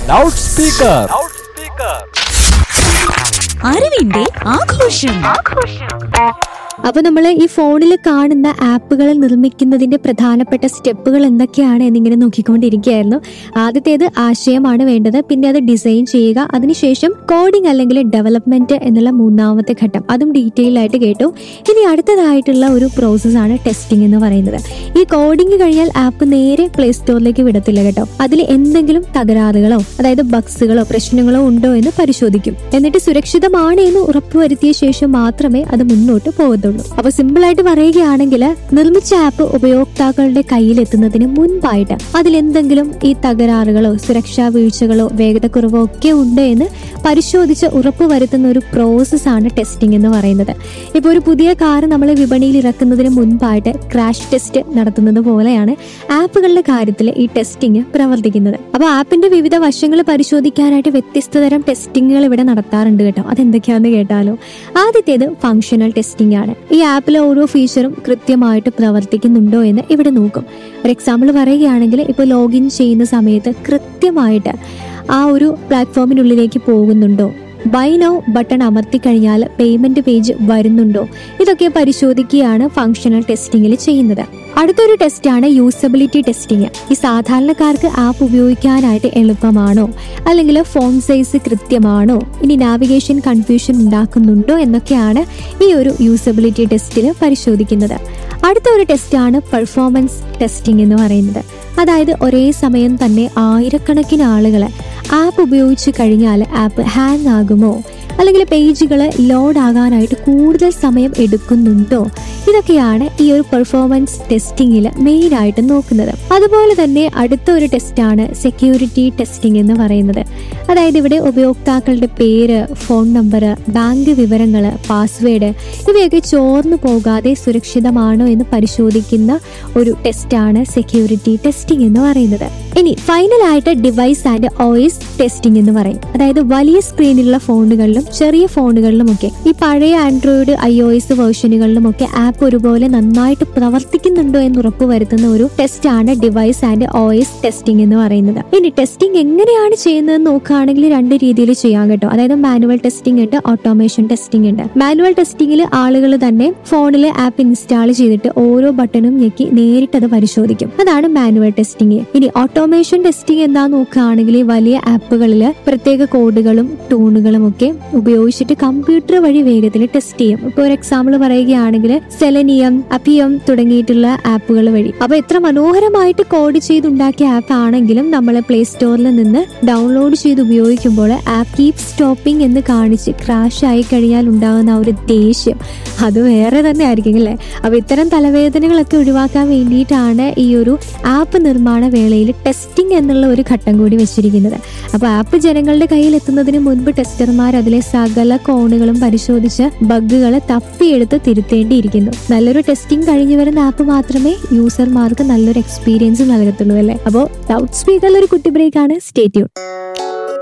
loud speaker അറിവിന്റെ ആഘോഷം അപ്പൊ നമ്മൾ ഈ ഫോണിൽ കാണുന്ന ആപ്പുകൾ നിർമ്മിക്കുന്നതിന്റെ പ്രധാനപ്പെട്ട സ്റ്റെപ്പുകൾ എന്തൊക്കെയാണ് എന്നിങ്ങനെ നോക്കിക്കൊണ്ടിരിക്കുകയായിരുന്നു ആദ്യത്തേത് ആശയമാണ് വേണ്ടത് പിന്നെ അത് ഡിസൈൻ ചെയ്യുക അതിനുശേഷം കോഡിംഗ് അല്ലെങ്കിൽ ഡെവലപ്മെന്റ് എന്നുള്ള മൂന്നാമത്തെ ഘട്ടം അതും ഡീറ്റെയിൽ ആയിട്ട് കേട്ടു ഇനി അടുത്തതായിട്ടുള്ള ഒരു പ്രോസസ്സാണ് ടെസ്റ്റിംഗ് എന്ന് പറയുന്നത് ഈ കോഡിംഗ് കഴിഞ്ഞാൽ ആപ്പ് നേരെ പ്ലേ സ്റ്റോറിലേക്ക് വിടത്തില്ല കേട്ടോ അതിൽ എന്തെങ്കിലും തകരാറുകളോ അതായത് ബഗ്സുകളോ പ്രശ്നങ്ങളോ ഉണ്ടോ എന്ന് പരിശോധിക്കും എന്നിട്ട് സുരക്ഷിതമാണ് എന്ന് ഉറപ്പുവരുത്തിയ ശേഷം മാത്രമേ അത് മുന്നോട്ട് പോകത്തുള്ളൂ അപ്പൊ സിമ്പിൾ ആയിട്ട് പറയുകയാണെങ്കിൽ നിർമ്മിച്ച ആപ്പ് ഉപയോക്താക്കളുടെ കയ്യിലെത്തുന്നതിന് മുൻപായിട്ട് അതിലെന്തെങ്കിലും ഈ തകരാറുകളോ സുരക്ഷാ വീഴ്ചകളോ വേഗതക്കുറവോ ഒക്കെ ഉണ്ട് എന്ന് പരിശോധിച്ച് ഉറപ്പുവരുത്തുന്ന ഒരു പ്രോസസ്സാണ് ടെസ്റ്റിംഗ് എന്ന് പറയുന്നത് ഇപ്പോൾ ഒരു പുതിയ കാർ നമ്മൾ വിപണിയിൽ ഇറക്കുന്നതിന് മുൻപായിട്ട് ക്രാഷ് ടെസ്റ്റ് നടത്തുന്നത് പോലെയാണ് ആപ്പുകളുടെ കാര്യത്തിൽ ഈ ടെസ്റ്റിംഗ് പ്രവർത്തിക്കുന്നത് അപ്പോൾ ആപ്പിന്റെ വിവിധ വശങ്ങൾ പരിശോധിക്കാനായിട്ട് വ്യത്യസ്ത തരം ടെസ്റ്റിങ്ങുകൾ ഇവിടെ നടത്താറുണ്ട് കേട്ടോ അതെന്തൊക്കെയാണെന്ന് കേട്ടാലോ ആദ്യത്തേത് ഫങ്ഷണൽ ടെസ്റ്റിംഗ് ആണ് ഈ ആപ്പിലെ ഓരോ ഫീച്ചറും കൃത്യമായിട്ട് പ്രവർത്തിക്കുന്നുണ്ടോ എന്ന് ഇവിടെ നോക്കും ഒരു എക്സാമ്പിൾ പറയുകയാണെങ്കിൽ ഇപ്പോൾ ലോഗിൻ ചെയ്യുന്ന സമയത്ത് കൃത്യമായിട്ട് ആ ഒരു പ്ലാറ്റ്ഫോമിനുള്ളിലേക്ക് പോകുന്നുണ്ടോ ബൈ നൗ ബട്ടൺ അമർത്തി കഴിഞ്ഞാൽ പേയ്മെന്റ് പേജ് വരുന്നുണ്ടോ ഇതൊക്കെ പരിശോധിക്കുകയാണ് ഫങ്ഷണൽ ടെസ്റ്റിംഗിൽ ചെയ്യുന്നത് അടുത്തൊരു ടെസ്റ്റാണ് യൂസബിലിറ്റി ടെസ്റ്റിംഗ് ഈ സാധാരണക്കാർക്ക് ആപ്പ് ഉപയോഗിക്കാനായിട്ട് എളുപ്പമാണോ അല്ലെങ്കിൽ ഫോൺ സൈസ് കൃത്യമാണോ ഇനി നാവിഗേഷൻ കൺഫ്യൂഷൻ ഉണ്ടാക്കുന്നുണ്ടോ എന്നൊക്കെയാണ് ഈ ഒരു യൂസബിലിറ്റി ടെസ്റ്റിൽ പരിശോധിക്കുന്നത് അടുത്ത ഒരു ടെസ്റ്റാണ് പെർഫോമൻസ് ടെസ്റ്റിംഗ് എന്ന് പറയുന്നത് അതായത് ഒരേ സമയം തന്നെ ആയിരക്കണക്കിന് ആളുകളെ ആപ്പ് ഉപയോഗിച്ച് കഴിഞ്ഞാൽ ആപ്പ് ഹാങ് ആകുമോ അല്ലെങ്കിൽ പേജുകൾ ലോഡ് ആകാനായിട്ട് കൂടുതൽ സമയം എടുക്കുന്നുണ്ടോ ഇതൊക്കെയാണ് ഈ ഒരു പെർഫോമൻസ് ടെസ്റ്റിംഗിൽ മെയിൻ ആയിട്ട് നോക്കുന്നത് അതുപോലെ തന്നെ അടുത്ത ഒരു ടെസ്റ്റാണ് സെക്യൂരിറ്റി ടെസ്റ്റിംഗ് എന്ന് പറയുന്നത് അതായത് ഇവിടെ ഉപയോക്താക്കളുടെ പേര് ഫോൺ നമ്പർ ബാങ്ക് വിവരങ്ങൾ പാസ്വേഡ് ഇവയൊക്കെ ചോർന്നു പോകാതെ സുരക്ഷിതമാണോ എന്ന് പരിശോധിക്കുന്ന ഒരു ടെസ്റ്റാണ് സെക്യൂരിറ്റി ടെസ്റ്റിംഗ് എന്ന് പറയുന്നത് ഇനി ഫൈനലായിട്ട് ഡിവൈസ് ആൻഡ് ഓയിസ് ടെസ്റ്റിംഗ് എന്ന് പറയും അതായത് വലിയ സ്ക്രീനിലുള്ള ഫോണുകളിലും ചെറിയ ഫോണുകളിലുമൊക്കെ ഈ പഴയ ആൻഡ്രോയിഡ് ഐ ഒ എസ് വേർഷനുകളിലുമൊക്കെ ആപ്പ് ഒരുപോലെ നന്നായിട്ട് പ്രവർത്തിക്കുന്നുണ്ടോ എന്ന് ഉറപ്പുവരുത്തുന്ന ഒരു ടെസ്റ്റാണ് ഡിവൈസ് ആൻഡ് ഓയിസ് ടെസ്റ്റിംഗ് എന്ന് പറയുന്നത് ഇനി ടെസ്റ്റിംഗ് എങ്ങനെയാണ് ചെയ്യുന്നത് നോക്കുകയാണെങ്കിൽ രണ്ട് രീതിയിൽ ചെയ്യാം കേട്ടോ അതായത് മാനുവൽ ടെസ്റ്റിംഗ് ഉണ്ട് ഓട്ടോമേഷൻ ടെസ്റ്റിംഗ് ഉണ്ട് മാനുവൽ ടെസ്റ്റിംഗിൽ ആളുകൾ തന്നെ ഫോണിൽ ആപ്പ് ഇൻസ്റ്റാൾ ചെയ്തിട്ട് ഓരോ ബട്ടണും ഞെക്കി നേരിട്ട് അത് പരിശോധിക്കും അതാണ് മാനുവൽ ടെസ്റ്റിംഗ് ഇനി ഓട്ടോമേഷൻ ടെസ്റ്റിംഗ് എന്താ നോക്കുകയാണെങ്കിൽ വലിയ ആപ്പുകളിൽ പ്രത്യേക കോഡുകളും ടൂണുകളും ഒക്കെ ഉപയോഗിച്ചിട്ട് കമ്പ്യൂട്ടർ വഴി വേഗത്തിൽ ടെസ്റ്റ് ചെയ്യും ഇപ്പോൾ ഒരു എക്സാമ്പിൾ പറയുകയാണെങ്കിൽ സെലനിയം അപ്പിയം തുടങ്ങിയിട്ടുള്ള ആപ്പുകൾ വഴി അപ്പൊ എത്ര മനോഹരമായിട്ട് കോഡ് ചെയ്തുണ്ടാക്കിയ ആപ്പ് ആണെങ്കിലും നമ്മൾ പ്ലേ സ്റ്റോറിൽ നിന്ന് ഡൗൺലോഡ് ചെയ്ത് ഉപയോഗിക്കുമ്പോൾ ആപ്പ് കീപ് സ്റ്റോപ്പിംഗ് എന്ന് കാണിച്ച് ക്രാഷ് ആയി കഴിഞ്ഞാൽ ഉണ്ടാകുന്ന ആ ഒരു ദേഷ്യം അത് വേറെ തന്നെ ആയിരിക്കും അല്ലേ അപ്പൊ ഇത്തരം തലവേദനകളൊക്കെ ഒഴിവാക്കാൻ വേണ്ടിയിട്ടാണ് ഈ ഒരു ആപ്പ് നിർമ്മാണ വേളയിൽ ടെസ്റ്റിംഗ് എന്നുള്ള ഒരു ഘട്ടം കൂടി വെച്ചിരിക്കുന്നത് അപ്പൊ ആപ്പ് ജനങ്ങളുടെ കയ്യിൽ എത്തുന്നതിന് മുൻപ് ടെസ്റ്റർമാർ അതിലെ സകല കോണുകളും പരിശോധിച്ച് ബഗ്ഗുകൾ തപ്പിയെടുത്ത് തിരുത്തേണ്ടിയിരിക്കുന്നു നല്ലൊരു ടെസ്റ്റിംഗ് കഴിഞ്ഞു വരുന്ന ആപ്പ് മാത്രമേ യൂസർമാർക്ക് നല്ലൊരു എക്സ്പീരിയൻസ് നൽകത്തുള്ളൂ അല്ലേ അപ്പോൾ ലൗഡ് സ്പീക്കറിൽ ഒരു കുട്ടി ബ്രേക്ക് ആണ് സ്റ്റേറ്റ്യൂൺ